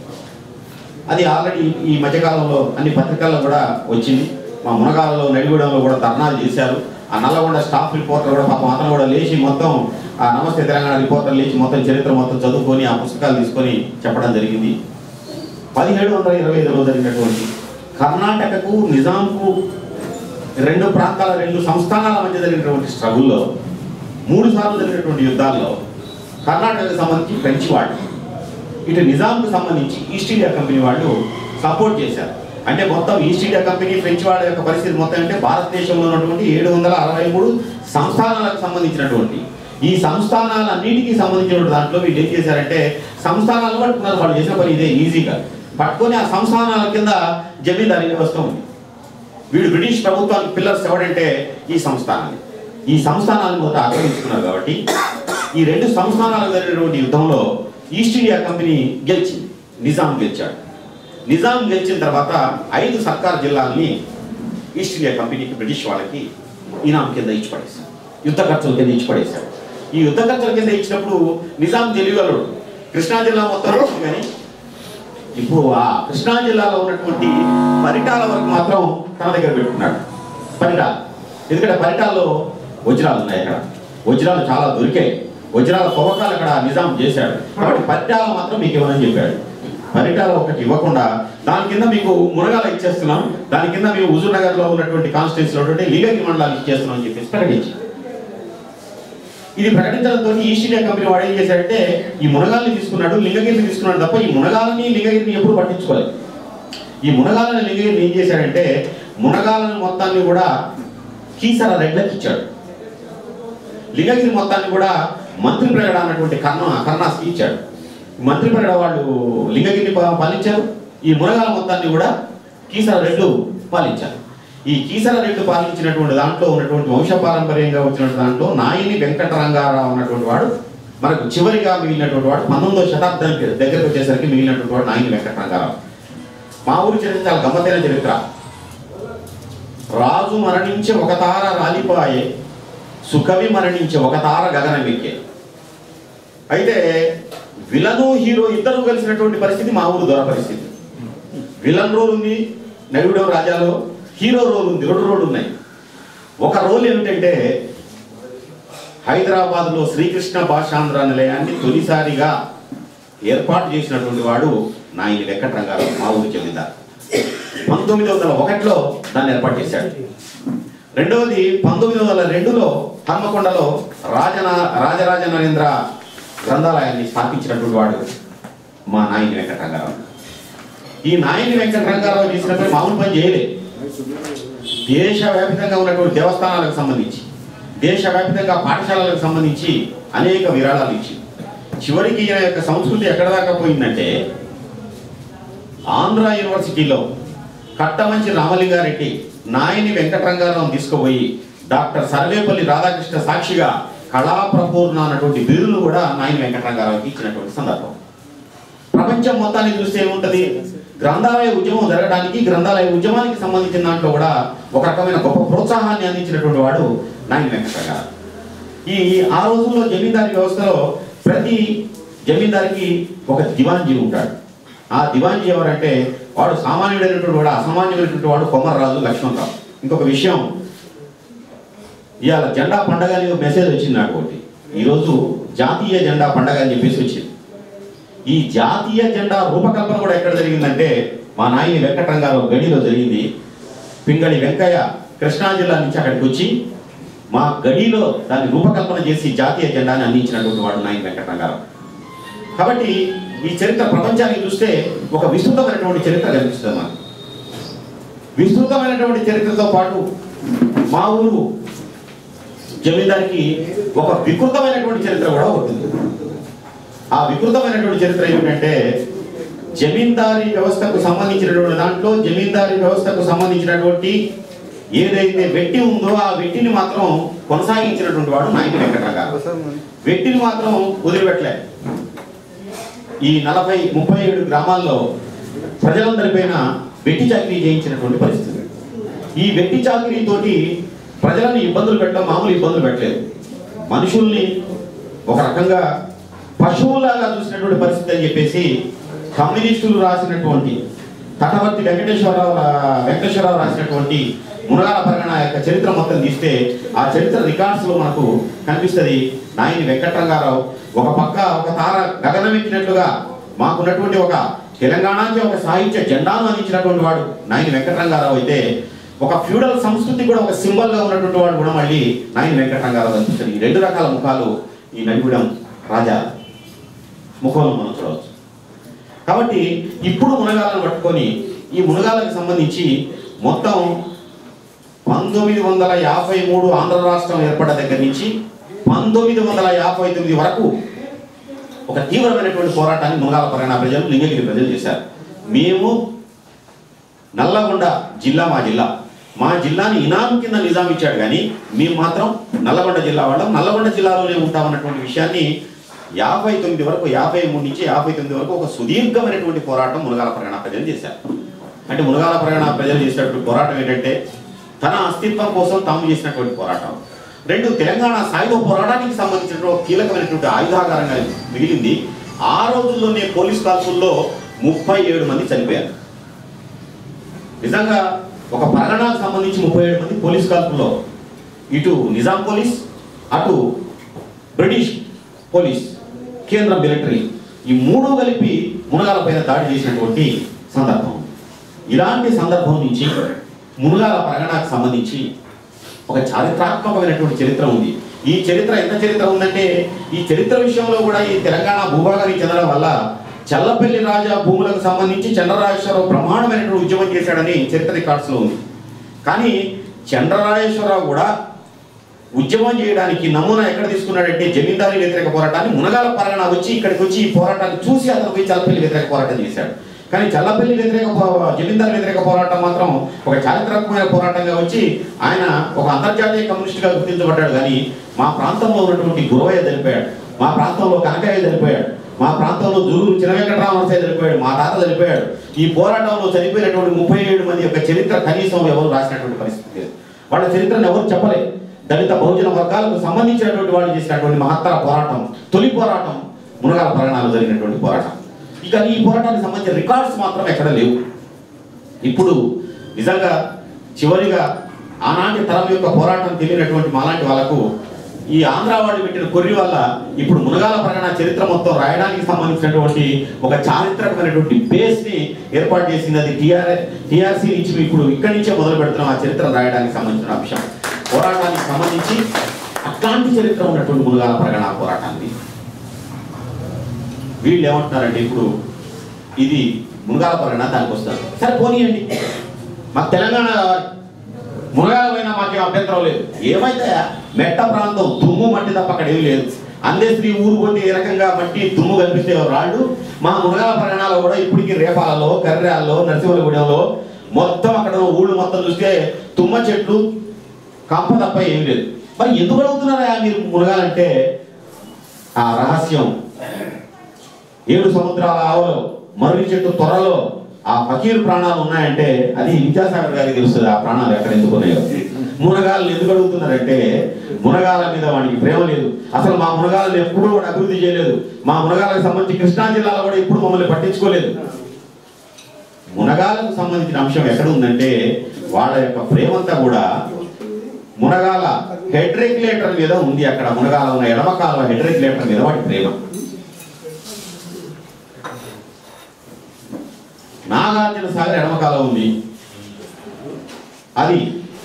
అది ఆల్రెడీ ఈ మధ్యకాలంలో అన్ని పత్రికల్లో కూడా వచ్చింది మా మునగాలలో నడిగూడెంలో కూడా ధర్నాలు చేశారు ఆ నల్లగొండ స్టాఫ్ రిపోర్టర్ కూడా పాపం అతను కూడా లేచి మొత్తం ఆ నమస్తే తెలంగాణ రిపోర్టర్ లేచి మొత్తం చరిత్ర మొత్తం చదువుకొని ఆ పుస్తకాలు తీసుకొని చెప్పడం జరిగింది పదిహేడు వందల ఇరవై ఐదులో జరిగినటువంటి కర్ణాటకకు నిజాంకు రెండు ప్రాంతాల రెండు సంస్థానాల మధ్య జరిగినటువంటి స్ట్రగుల్లో మూడు సార్లు జరిగినటువంటి యుద్ధాల్లో కర్ణాటకకు సంబంధించి ఫ్రెంచ్ వాళ్ళు ఇటు నిజాంకు సంబంధించి ఈస్ట్ ఇండియా కంపెనీ వాళ్ళు సపోర్ట్ చేశారు అంటే మొత్తం ఈస్ట్ ఇండియా కంపెనీ ఫ్రెంచ్ వాళ్ళ యొక్క పరిస్థితి మొత్తం అంటే భారతదేశంలో ఉన్నటువంటి ఏడు వందల అరవై మూడు సంస్థానాలకు సంబంధించినటువంటి ఈ సంస్థానాలన్నిటికీ సంబంధించిన దాంట్లో వీళ్ళు ఏం చేశారంటే సంస్థానాలు పట్టుకున్నారు వాళ్ళు చేసిన పని ఇదే ఈజీగా పట్టుకొని ఆ సంస్థానాల కింద జమీందారీ వ్యవస్థ ఉంది వీడు బ్రిటిష్ ప్రభుత్వానికి పిల్లర్స్ ఎవడంటే ఈ సంస్థానాలు ఈ సంస్థానాలను మొదట ఆక్రమించుకున్నారు కాబట్టి ఈ రెండు సంస్థానాలకు జరిగినటువంటి యుద్ధంలో ఈస్ట్ ఇండియా కంపెనీ గెలిచింది నిజాం గెలిచాడు నిజాం గెలిచిన తర్వాత ఐదు సర్కార్ జిల్లాల్ని ఈస్ట్ ఇండియా కంపెనీకి బ్రిటిష్ వాళ్ళకి ఇనాం కింద ఇచ్చి పడేశారు యుద్ధ ఖర్చుల కింద ఇచ్చి పడేశారు ఈ యుద్ధ ఖర్చుల కింద ఇచ్చినప్పుడు నిజాం తెలియగలడు కృష్ణా జిల్లా మొత్తం వచ్చింది కానీ ఇప్పుడు ఆ కృష్ణా జిల్లాలో ఉన్నటువంటి పరిటాల వరకు మాత్రం తన దగ్గర పెట్టుకున్నాడు పరిటాలు ఎందుకంటే పరిటాల్లో వజ్రాలు ఉన్నాయి అక్కడ వజ్రాలు చాలా దొరికాయి వజ్రాల తవ్వకాలు అక్కడ నిజాం చేశాడు కాబట్టి పరిటాల మాత్రం మీకు ఇవ్వనని చెప్పాడు పరిటాల ఒకటి ఇవ్వకుండా దాని కింద మీకు మునగాల ఇచ్చేస్తున్నాం దాని కింద మేము హుజూర్ నగర్ లో ఉన్నటువంటి కాన్స్టిట్యూన్సీలో ఉన్నటువంటి లింగకి మండలాలు ఇచ్చేస్తున్నాం అని చెప్పేసి ప్రకటించారు ఇది ప్రకటించడంతో ఈస్ట్ ఇండియా కంపెనీ వాడు ఏం చేశాడంటే ఈ మునగాల్ని తీసుకున్నాడు లింగగిరిని తీసుకున్నాడు తప్ప ఈ మునగాలని లింగగిరిని ఎప్పుడు పట్టించుకోలేదు ఈ మునగాలని లింగగిరిని ఏం చేశాడంటే మునగాలని మొత్తాన్ని కూడా కీసర రెడ్లకి ఇచ్చాడు లింగగిరి మొత్తాన్ని కూడా మంత్రి ప్రగడ అన్నటువంటి కర్ణ కర్ణాస్కి ఇచ్చాడు మంత్రి ప్రగడ వాళ్ళు లింగగిరిని పా- పాలించారు ఈ మునగాల మొత్తాన్ని కూడా కీసర రెడ్లు పాలించారు ఈ కీసర రెడ్లు పాలించినటువంటి దాంట్లో ఉన్నటువంటి వంశపారంపర్యంగా వచ్చిన దాంట్లో నాయని వెంకటరంగారావు అన్నటువంటి వాడు మనకు చివరిగా మిగిలినటువంటి వాడు పంతొమ్మిదో శతాబ్దానికి దగ్గరకు వచ్చేసరికి మిగిలినటువంటి వాడు నాయని వెంకటరంగారావు మా ఊరి చరిత్ర చాలా గమ్మతైన చరిత్ర రాజు మరణించి ఒక తార రాలిపాయే సుకవి మరణించి ఒక తార గగనం ఎక్కే అయితే విలను హీరో ఇద్దరు కలిసినటువంటి పరిస్థితి మా ఊరు దొర పరిస్థితి విలన్ రోల్ ఉంది నలుగుడవ రాజాలో హీరో రోల్ ఉంది రెండు రోల్ ఉన్నాయి ఒక రోల్ ఏమిటంటే హైదరాబాద్లో శ్రీకృష్ణ భాషాంధ్ర నిలయాన్ని తొలిసారిగా ఏర్పాటు చేసినటువంటి వాడు నాయని వెంకటరంగారావు మా ఊరి చెందిందారు పంతొమ్మిది వందల ఒకటిలో దాన్ని ఏర్పాటు చేశాడు రెండవది పంతొమ్మిది వందల రెండులో హన్మకొండలో రాజన రాజరాజ నరేంద్ర గ్రంథాలయాన్ని స్థాపించినటువంటి వాడు మా నాయని వెంకటరంగారావు ఈ నాయని వెంకట రంగారావు చేసినప్పుడు మామూలు పని చేయలే దేశవ్యాప్తంగా ఉన్నటువంటి దేవస్థానాలకు సంబంధించి దేశవ్యాప్తంగా పాఠశాలలకు సంబంధించి అనేక విరాళాలు ఇచ్చి చివరికి ఈయన యొక్క సంస్కృతి ఎక్కడ దాకా పోయిందంటే ఆంధ్ర యూనివర్సిటీలో కట్టమంచి రామలింగారెడ్డి నాయని వెంకటరంగారావు తీసుకుపోయి డాక్టర్ సర్వేపల్లి రాధాకృష్ణ సాక్షిగా కళాప్రపూర్ణ అన్నటువంటి బిరుదులు కూడా నాయని వెంకటరంగారావుకి ఇచ్చినటువంటి సందర్భం ప్రపంచం మొత్తాన్ని చూస్తే ఏముంటది గ్రంథాలయ ఉద్యమం జరగడానికి గ్రంథాలయ ఉద్యమానికి సంబంధించిన దాంట్లో కూడా ఒక రకమైన గొప్ప ప్రోత్సాహాన్ని అందించినటువంటి వాడు నాయని వెంకటరంగారావు ఈ ఆ రోజుల్లో జమీందారీ వ్యవస్థలో ప్రతి జమీందారికి ఒక దివాన్జీ ఉంటాడు ఆ దివాన్జీ ఎవరంటే వాడు సామాన్యుడైనటువంటి వాడు అసామాన్యుడైనటువంటి వాడు కొమర్రాజు లక్ష్మణరావు ఇంకొక విషయం ఇవాళ జెండా పండగ అని ఒక మెసేజ్ వచ్చింది నాకు ఒకటి ఈరోజు జాతీయ జెండా పండగ అని చెప్పేసి వచ్చింది ఈ జాతీయ జెండా రూపకల్పన కూడా ఎక్కడ జరిగిందంటే మా నాయని వెంకటరంగారావు గడిలో జరిగింది పింగళి వెంకయ్య కృష్ణా జిల్లా నుంచి అక్కడికి వచ్చి మా గడిలో దాన్ని రూపకల్పన చేసి జాతీయ జెండాని అందించినటువంటి వాడు నాయని వెంకటరంగారావు కాబట్టి ఈ చరిత్ర ప్రపంచానికి చూస్తే ఒక విస్తృతమైనటువంటి చరిత్ర కనిపిస్తుంది మనకు విస్తృతమైనటువంటి చరిత్రతో పాటు మా ఊరు జమీందారికి ఒక వికృతమైనటువంటి చరిత్ర కూడా ఉంటుంది ఆ వికృతమైనటువంటి చరిత్ర ఏమిటంటే జమీందారీ వ్యవస్థకు సంబంధించినటువంటి దాంట్లో జమీందారీ వ్యవస్థకు సంబంధించినటువంటి ఏదైతే వెట్టి ఉందో ఆ వెట్టిని మాత్రం కొనసాగించినటువంటి వాడు నాయకు వెంకటరంగారు వెట్టిని మాత్రం వదిలిపెట్టలే ఈ నలభై ముప్పై ఏడు గ్రామాల్లో ప్రజలందరిపైన వెట్టి చాకరీ చేయించినటువంటి పరిస్థితి ఈ వెట్టి చాకరీతోటి ప్రజలను ఇబ్బందులు పెట్టడం మామూలు ఇబ్బందులు పెట్టలేదు మనుషుల్ని ఒక రకంగా పశువులాగా చూసినటువంటి పరిస్థితి అని చెప్పేసి కమ్యూనిస్టులు రాసినటువంటి తటవర్తి వెంకటేశ్వరరావు రా- వెంకటేశ్వరరావు రాసినటువంటి మునగాల పరిగణ యొక్క చరిత్ర మొత్తం తీస్తే ఆ చరిత్ర రికార్డ్స్ లో మనకు కనిపిస్తుంది నాయని వెంకటరంగారావు ఒక పక్క ఒక తార గగనమెక్కినట్లుగా మాకున్నటువంటి ఒక తెలంగాణకి ఒక సాహిత్య జెండాను అందించినటువంటి వాడు నాయని వెంకటరంగారావు అయితే ఒక ఫ్యూడల్ సంస్కృతి కూడా ఒక సింబల్ గా ఉన్నటువంటి వాడు కూడా మళ్ళీ నాయని వెంకటరంగారావు అనిపిస్తుంది ఈ రెండు రకాల ముఖాలు ఈ నడిగూడెం రాజా ముఖంలో మనం చూడవచ్చు కాబట్టి ఇప్పుడు మునగాలను పట్టుకొని ఈ మునగాలకు సంబంధించి మొత్తం పంతొమ్మిది వందల యాభై మూడు ఆంధ్ర రాష్ట్రం ఏర్పడ్డ దగ్గర నుంచి పంతొమ్మిది వందల యాభై తొమ్మిది వరకు ఒక తీవ్రమైనటువంటి పోరాటాన్ని మునగాల పరిగణ ప్రజలు లింగగిరి ప్రజలు చేశారు మేము నల్లగొండ జిల్లా మా జిల్లా మా జిల్లాని ఇనాం కింద నిజాం ఇచ్చాడు కానీ మేము మాత్రం నల్లగొండ జిల్లా వాళ్ళం నల్లగొండ జిల్లాలోనే ఉంటామన్నటువంటి విషయాన్ని యాభై తొమ్మిది వరకు యాభై మూడు నుంచి యాభై తొమ్మిది వరకు ఒక సుదీర్ఘమైనటువంటి పోరాటం మునగాల ప్రయాణ ప్రజలు చేశారు అంటే మునగాల ప్రయాణ ప్రజలు చేసినటువంటి పోరాటం ఏంటంటే తన అస్తిత్వం కోసం తాము చేసినటువంటి పోరాటం రెండు తెలంగాణ సాయుధ పోరాటానికి సంబంధించినటువంటి ఒక కీలకమైనటువంటి ఆయుధాగారంగా మిగిలింది ఆ రోజుల్లోనే పోలీస్ కాల్పుల్లో ముప్పై ఏడు మంది చనిపోయారు నిజంగా ఒక పరగణాకు సంబంధించి ముప్పై ఏడు మంది పోలీస్ కాల్పుల్లో ఇటు నిజాం పోలీస్ అటు బ్రిటిష్ పోలీస్ కేంద్ర మిలిటరీ ఈ మూడు కలిపి మునగాల పైన దాడి చేసినటువంటి సందర్భం ఇలాంటి సందర్భం నుంచి మునగాల పరగణాకు సంబంధించి ఒక చారిత్రాత్మకమైనటువంటి చరిత్ర ఉంది ఈ చరిత్ర ఎంత చరిత్ర ఉందంటే ఈ చరిత్ర విషయంలో కూడా ఈ తెలంగాణ భూభాగానికి చెందడం వల్ల చల్లపల్లి రాజా భూములకు సంబంధించి చంద్రరాజేశ్వరరావు బ్రహ్మాండమైనటువంటి ఉద్యమం చేశాడని చరిత్ర రికార్డ్స్లో ఉంది కానీ చంద్రరాజేశ్వరరావు కూడా ఉద్యమం చేయడానికి నమూనా ఎక్కడ తీసుకున్నాడంటే జమీందారీ వ్యతిరేక పోరాటాన్ని మునగాల పరగణ వచ్చి ఇక్కడికి వచ్చి ఈ పోరాటాన్ని చూసి అతను పోయి చల్లపల్లి వ్యతిరేక పోరాటం చేశాడు కానీ చల్లపల్లి వ్యతిరేక పో- జమీందారీ వ్యతిరేక పోరాటం మాత్రం ఒక చారిత్రాత్మకమైన పోరాటంగా వచ్చి ఆయన ఒక అంతర్జాతీయ కమ్యూనిస్ట్గా గుర్తించబడ్డాడు కానీ మా ప్రాంతంలో ఉన్నటువంటి గురవయ్య తెలిపాడు మా ప్రాంతంలో కనకయ్య తెలిపాడు మా ప్రాంతంలో జూరు చిన్న వెంకటరామనసయ్య చనిపోయాడు మా తాత చనిపోయాడు ఈ పోరాటంలో చనిపోయినటువంటి ముప్పై ఏడు మంది యొక్క చరిత్ర కనీసం ఎవరు రాసినటువంటి పరిస్థితి లేదు వాళ్ళ చరిత్రను ఎవరు చెప్పలేదు దళిత బహుజన వర్గాలకు సంబంధించినటువంటి వాళ్ళు చేసినటువంటి మహత్తర పోరాటం తొలి పోరాటం మునగాల పరిణామాలు జరిగినటువంటి పోరాటం ఇక ఈ పోరాటానికి సంబంధించిన రికార్డ్స్ మాత్రం ఎక్కడ లేవు ఇప్పుడు నిజంగా చివరిగా ఆనాటి తరం యొక్క పోరాటం తెలియనటువంటి మాలాంటి వాళ్ళకు ఈ ఆంధ్ర వాళ్ళు పెట్టిన కొర్రి వల్ల ఇప్పుడు మునగాల ప్రకటన చరిత్ర మొత్తం రాయడానికి సంబంధించినటువంటి ఒక చారిత్రకమైనటువంటి బేస్ ని ఏర్పాటు చేసింది అది టిఆర్ టిఆర్సీ నుంచి ఇప్పుడు ఇక్కడి నుంచే మొదలు పెడుతున్నాం ఆ చరిత్ర రాయడానికి సంబంధించిన అంశం పోరాటానికి సంబంధించి అట్లాంటి చరిత్ర ఉన్నటువంటి మునగాల ప్రకటన పోరాటాన్ని వీళ్ళు ఏమంటున్నారంటే ఇప్పుడు ఇది మునగాల పరంగా దానికి వస్తారు సరే పోనీయండి మాకు తెలంగాణ మునగాల పైన మాకేం అభ్యంతరం లేదు ఏమైతే మెట్ట ప్రాంతం దుమ్ము మట్టి తప్ప అక్కడ ఏమీ లేదు అందేశ్రీ ఊరు పోతే ఏ రకంగా మట్టి దుమ్ము కనిపిస్తే రాళ్ళు మా మునగాల పరణాలు కూడా ఇప్పటికి రేపాలలో కర్రాల్లో నరసింహలగూడెంలో మొత్తం అక్కడ ఉన్న ఊళ్ళు మొత్తం చూస్తే తుమ్మ చెట్లు కంప తప్ప ఏమీ లేదు మరి ఎందుకు అడుగుతున్నారా మీరు మునగాలంటే ఆ రహస్యం ఏడు సముద్రాల ఆవులో మర్రి చెట్టు త్వరలో ఆ ఫకీర్ ప్రాణాలు ఉన్నాయంటే అది విద్యాసాగర్ గారికి తెలుస్తుంది ఆ ప్రాణాలు ఎక్కడ ఎందుకు ఉన్నాయో మునగాళ్ళు ఎందుకు అడుగుతున్నారంటే మునగాల మీద వాడికి ప్రేమ లేదు అసలు మా మునగాలను ఎప్పుడూ కూడా అభివృద్ధి చేయలేదు మా మునగాలకు సంబంధించి కృష్ణా జిల్లాలో కూడా ఎప్పుడు మమ్మల్ని పట్టించుకోలేదు మునగాలకు సంబంధించిన అంశం ఎక్కడ ఉందంటే వాళ్ళ యొక్క ప్రేమంతా కూడా మునగాల హెడ్ రెగ్యులేటర్ మీద ఉంది అక్కడ మునగాల ఉన్న ఎడమ కాలువ హెడ్ రెగ్యులేటర్ మీద వాటి ప్రేమ నాగార్జున సాగర్ ఎడమ కాలువ ఉంది అది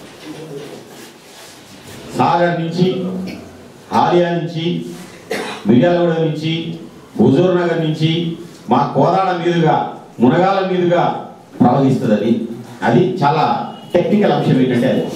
సాగర్ నుంచి ఆలియా నుంచి మిర్యాలగూడ నుంచి హుజూర్ నగర్ నుంచి మా కోదాడ మీదుగా మునగాల మీదుగా ప్రవహిస్తుంది అది అది చాలా టెక్నికల్ అంశం ఏంటంటే అది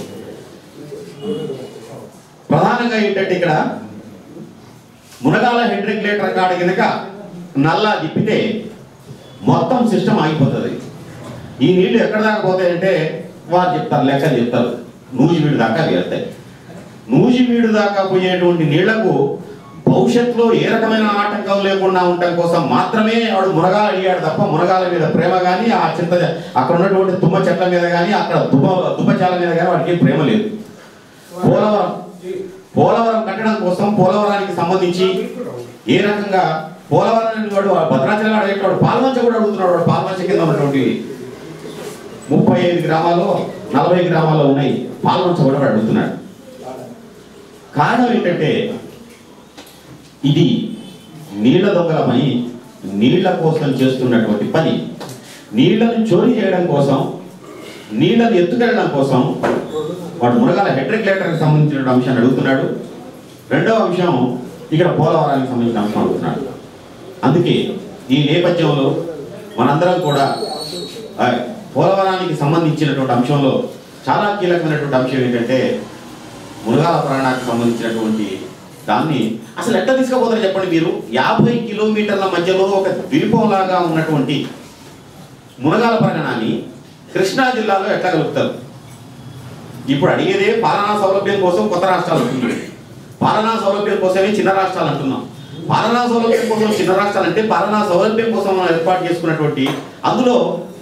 ప్రధానంగా ఏంటంటే ఇక్కడ మునగాల హెడ్ రెగ్యులేటర్ కాడ కనుక నల్లా తిప్పితే మొత్తం సిస్టమ్ ఆగిపోతుంది ఈ నీళ్లు ఎక్కడ దాకా పోతాయంటే వారు చెప్తారు లెక్కలు చెప్తారు నూజివీడు దాకా వెళ్తాయి నూజివీడు దాకా పోయేటువంటి నీళ్లకు భవిష్యత్తులో ఏ రకమైన ఆటంకం లేకుండా ఉండటం కోసం మాత్రమే వాడు మునగాల అడిగాడు తప్ప మునగాల మీద ప్రేమ కానీ ఆ చింత అక్కడ ఉన్నటువంటి తుమ్మ చెట్ల మీద కానీ అక్కడ దుబ్బ దుబ్బచాల మీద కానీ వాడికి ఏం ప్రేమ లేదు పోలవరం పోలవరం కట్టడం కోసం పోలవరానికి సంబంధించి ఏ రకంగా పోలవరం వాడు భద్రాచలం అడిగేటాడు పాల్మంచ కూడా అడుగుతున్నాడు వాడు పాల్మంచ కింద ఉన్నటువంటి ముప్పై ఐదు గ్రామాల్లో నలభై గ్రామాల్లో ఉన్నాయి పాల్మంచ కూడా వాడు అడుగుతున్నాడు కారణం ఏంటంటే ఇది నీళ్ల దొంగల పని నీళ్ల కోసం చేస్తున్నటువంటి పని నీళ్లను చోరీ చేయడం కోసం నీళ్లను ఎత్తుకెళ్ళడం కోసం వాడు మునగాల హెడ్ రెగ్యులేటర్కి సంబంధించిన అంశాన్ని అడుగుతున్నాడు రెండవ అంశం ఇక్కడ పోలవరానికి సంబంధించిన అంశం అడుగుతున్నాడు అందుకే ఈ నేపథ్యంలో మనందరం కూడా ఆ, పోలవరానికి సంబంధించినటువంటి అంశంలో చాలా కీలకమైనటువంటి అంశం ఏంటంటే మునగాల ప్రాణానికి సంబంధించినటువంటి దాన్ని అసలు ఎట్లా తీసుకుపోతారు చెప్పండి మీరు యాభై కిలోమీటర్ల మధ్యలో ఒక ద్వీపంలాగా ఉన్నటువంటి మునగాల ప్రాణాన్ని కృష్ణా జిల్లాలో ఎట్లా కలుపుతారు ఇప్పుడు అడిగేదే పాలనా సౌలభ్యం కోసం కొత్త రాష్ట్రాలు అంటున్నాం పాలనా సౌలభ్యం కోసమే చిన్న రాష్ట్రాలు అంటున్నాం పాలనా సౌలభ్యం కోసం చిన్న రాష్ట్రాలు అంటే పాలనా సౌలభ్యం కోసం మనం ఏర్పాటు చేసుకున్నటువంటి అందులో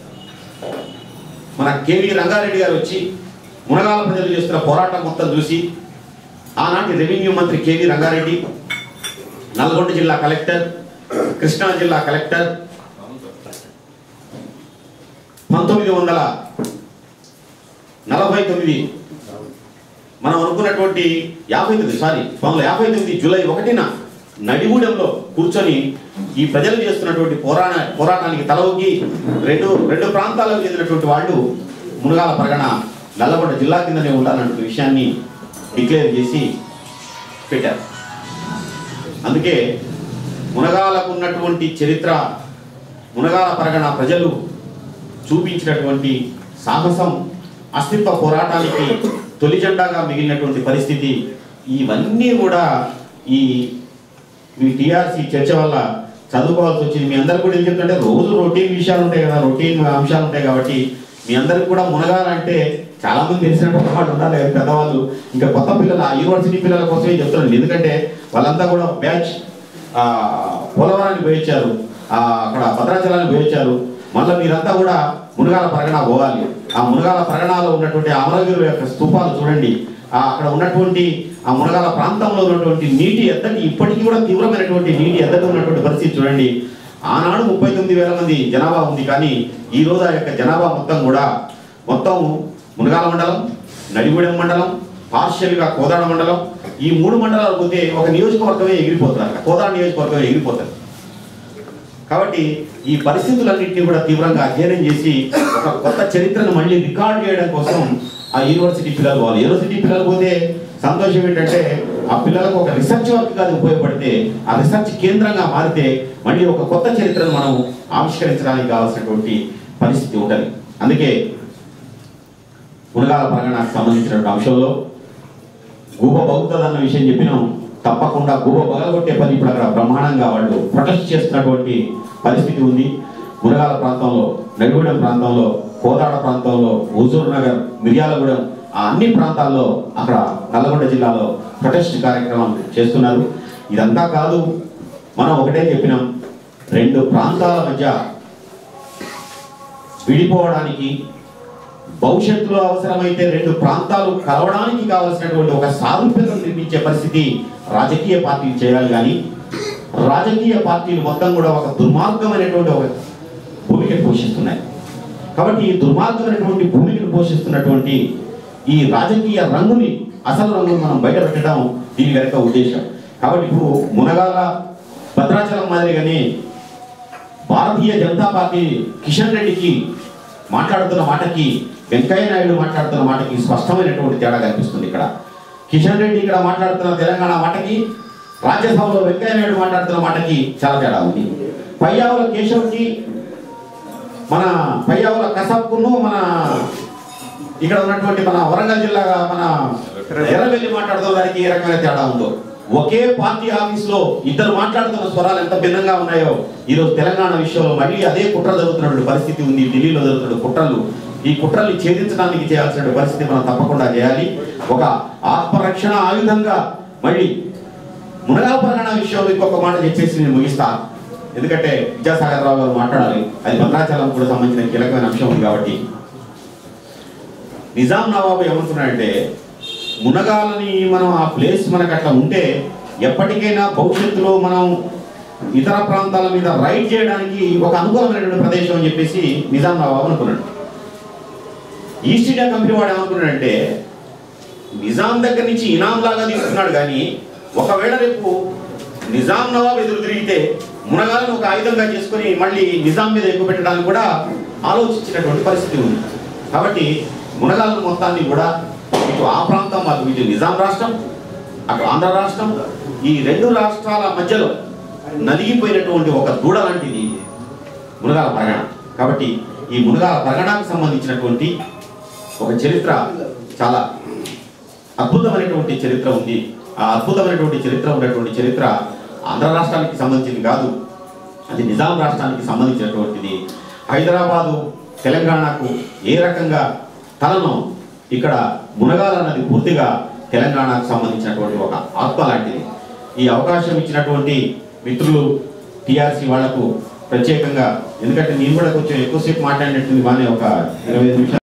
మన కేవీ రంగారెడ్డి గారు వచ్చి మునగాల ప్రజలు చేస్తున్న పోరాటం మొత్తం చూసి ఆనాటి రెవెన్యూ మంత్రి కేవీ రంగారెడ్డి నల్గొండ జిల్లా కలెక్టర్ కృష్ణా జిల్లా కలెక్టర్ పంతొమ్మిది వందల నలభై తొమ్మిది మనం అనుకున్నటువంటి యాభై తొమ్మిది సారీ పంతొమ్మిది యాభై తొమ్మిది జూలై ఒకటిన నడిగూడెంలో కూర్చొని ఈ ప్రజలు చేస్తున్నటువంటి పోరాట పోరాటానికి తలవొగ్గి రెండు రెండు ప్రాంతాలకు చెందినటువంటి వాళ్ళు మునగాల పరగణ నల్లగొండ జిల్లా కిందనే ఉండాలన్న విషయాన్ని డిక్లేర్ చేసి పెట్టారు అందుకే మునగాలకు ఉన్నటువంటి చరిత్ర మునగాల పరగణ ప్రజలు చూపించినటువంటి సాహసం అస్తిత్వ పోరాటానికి తొలి జెండాగా మిగిలినటువంటి పరిస్థితి ఇవన్నీ కూడా ఈ మీ టీఆర్సీ చర్చ వల్ల చదువుకోవాల్సి వచ్చింది మీ అందరికి కూడా ఏం చెప్తుంటే రోజు రొటీన్ విషయాలు ఉంటాయి కదా రొటీన్ అంశాలు ఉంటాయి కాబట్టి మీ అందరికి కూడా మునగాలంటే చాలా మంది తెలిసినటువంటి వాళ్ళు ఉండాలి కదా పెద్దవాళ్ళు ఇంకా కొత్త పిల్లలు ఆ యూనివర్సిటీ పిల్లల కోసమే చెప్తున్నాను ఎందుకంటే వాళ్ళంతా కూడా బ్యాచ్ ఆ, పోలవరానికి పోయించారు ఆ, అక్కడ భద్రాచలానికి పోయించారు మళ్ళీ మీరంతా కూడా మునగాల పరగణ పోవాలి ఆ మునగాల పరగణలో ఉన్నటువంటి అమరవీరుల యొక్క స్తూపాలు చూడండి ఆ అక్కడ ఉన్నటువంటి ఆ మునగాల ప్రాంతంలో ఉన్నటువంటి నీటి ఎద్దటి ఇప్పటికీ కూడా తీవ్రమైనటువంటి నీటి ఎద్దటి ఉన్నటువంటి పరిస్థితి చూడండి ఆనాడు ముప్పై తొమ్మిది వేల మంది జనాభా ఉంది కానీ ఈ రోజు ఆ యొక్క జనాభా మొత్తం కూడా మొత్తం మునగాల మండలం నడిగూడెం మండలం పార్షియల్గా కోదాడ మండలం ఈ మూడు మండలాలు పోతే ఒక నియోజకవర్గమే ఎగిరిపోతున్నారు కోదాడ నియోజకవర్గమే ఎగిరిపోతారు కాబట్టి ఈ పరిస్థితులన్నింటినీ కూడా తీవ్రంగా అధ్యయనం చేసి ఒక కొత్త చరిత్రను మళ్ళీ రికార్డ్ చేయడం కోసం ఆ యూనివర్సిటీ పిల్లలు వాళ్ళు యూనివర్సిటీ పిల్లలు పోతే సంతోషం ఏంటంటే ఆ పిల్లలకు ఒక రీసెర్చ్ వర్క్ అది ఉపయోగపడితే ఆ రీసెర్చ్ కేంద్రంగా మారితే మళ్ళీ ఒక కొత్త చరిత్రను మనం ఆవిష్కరించడానికి కావాల్సినటువంటి పరిస్థితి ఉంటుంది అందుకే మునగాల పరగణకు సంబంధించినటువంటి అంశంలో గూబ బగుతుందన్న విషయం చెప్పినాం తప్పకుండా గూబ బగలగొట్టే పని ఇప్పుడు అక్కడ బ్రహ్మాండంగా వాళ్ళు ప్రొటెస్ట్ చేస్తున్నటువంటి పరిస్థితి ఉంది మునగాల ప్రాంతంలో నడిగూడెం ప్రాంతంలో కోదాడ ప్రాంతంలో హుజూర్ నగర్ మిర్యాలగూడెం ఆ అన్ని ప్రాంతాల్లో అక్కడ నల్లగొండ జిల్లాలో ప్రొటెస్ట్ కార్యక్రమం చేస్తున్నారు ఇదంతా కాదు మనం ఒకటే చెప్పినాం రెండు ప్రాంతాల మధ్య విడిపోవడానికి భవిష్యత్తులో అవసరమైతే రెండు ప్రాంతాలు కలవడానికి కావలసినటువంటి ఒక సారూప్యతను నిర్మించే పరిస్థితి రాజకీయ పార్టీలు చేయాలి కానీ రాజకీయ పార్టీలు మొత్తం కూడా ఒక దుర్మార్గమైనటువంటి ఒక భూమికను పోషిస్తున్నాయి కాబట్టి ఈ దుర్మార్గమైనటువంటి భూమికను పోషిస్తున్నటువంటి ఈ రాజకీయ రంగుని అసలు రంగుని మనం బయట పెట్టడం దీని వెనక ఉద్దేశం కాబట్టి ఇప్పుడు మునగాల భద్రాచలం మాదిరిగానే భారతీయ జనతా పార్టీ కిషన్ రెడ్డికి మాట్లాడుతున్న మాటకి వెంకయ్య నాయుడు మాట్లాడుతున్న మాటకి స్పష్టమైనటువంటి తేడా కనిపిస్తుంది ఇక్కడ కిషన్ రెడ్డి ఇక్కడ మాట్లాడుతున్న తెలంగాణ మాటకి రాజ్యసభలో వెంకయ్య నాయుడు మాట్లాడుతున్న మాటకి చాలా తేడా ఉంది పయ్యావుల కేశవ్కి మన పయ్యావుల కసబ్కును మన ఇక్కడ ఉన్నటువంటి మన వరంగల్ జిల్లా మన ఎర్రబెల్లి మాట్లాడుతున్న దానికి ఏ రకమైన తేడా ఉందో ఒకే పార్టీ ఆఫీస్ లో ఇద్దరు మాట్లాడుతున్న స్వరాలు ఎంత భిన్నంగా ఉన్నాయో ఈరోజు తెలంగాణ విషయంలో మళ్ళీ అదే కుట్ర జరుగుతున్నటువంటి పరిస్థితి ఉంది ఢిల్లీలో జరుగుతున్న కుట్రలు ఈ కుట్రల్ని ఛేదించడానికి చేయాల్సిన పరిస్థితి మనం తప్పకుండా చేయాలి ఒక ఆత్మరక్షణ ఆయుధంగా మళ్ళీ మునగా పరగణ విషయంలో ఇంకొక మాట చెప్పేసి నేను ముగిస్తా ఎందుకంటే విద్యాసాగర్ రావు గారు మాట్లాడాలి అది భద్రాచలం కూడా సంబంధించిన కీలకమైన అంశం ఉంది కాబట్టి నిజాం నవాబు ఏమంటున్నాడంటే మునగాలని మనం ఆ ప్లేస్ మనకు అట్లా ఉంటే ఎప్పటికైనా భవిష్యత్తులో మనం ఇతర ప్రాంతాల మీద రైడ్ చేయడానికి ఒక అనుకూలమైనటువంటి ప్రదేశం అని చెప్పేసి నిజాం నవాబు అనుకున్నాడు ఈస్ట్ ఇండియా కంపెనీ వాడు ఏమనుకున్నాడంటే నిజాం దగ్గర నుంచి ఇనాం లాగా తీసుకున్నాడు కానీ ఒకవేళ రేపు నిజాం నవాబ్ ఎదురు తిరిగితే మునగాలను ఒక ఆయుధంగా చేసుకొని మళ్ళీ నిజాం మీద ఎక్కువ పెట్టడానికి కూడా ఆలోచించినటువంటి పరిస్థితి ఉంది కాబట్టి మునగాలను మొత్తాన్ని కూడా ఇటు ఆ ప్రాంతం మాకు ఇటు నిజాం రాష్ట్రం అటు ఆంధ్ర రాష్ట్రం ఈ రెండు రాష్ట్రాల మధ్యలో నలిగిపోయినటువంటి ఒక దూడ లాంటిది మునగాల పరగణ కాబట్టి ఈ మునగాల పరగణకు సంబంధించినటువంటి ఒక చరిత్ర చాలా అద్భుతమైనటువంటి చరిత్ర ఉంది ఆ అద్భుతమైనటువంటి చరిత్ర ఉన్నటువంటి చరిత్ర ఆంధ్ర రాష్ట్రానికి సంబంధించింది కాదు అది నిజాం రాష్ట్రానికి సంబంధించినటువంటిది హైదరాబాదు తెలంగాణకు ఏ రకంగా తలను ఇక్కడ మునగాలన్నది పూర్తిగా తెలంగాణకు సంబంధించినటువంటి ఒక ఆత్మ లాంటిది ఈ అవకాశం ఇచ్చినటువంటి మిత్రులు టిఆర్సి వాళ్లకు ప్రత్యేకంగా ఎందుకంటే నేను కూడా కొంచెం ఎక్కువసేపు మాట్లాడినట్టుంది బాగానే ఒక ఇరవై ఐదు నిమిషాలు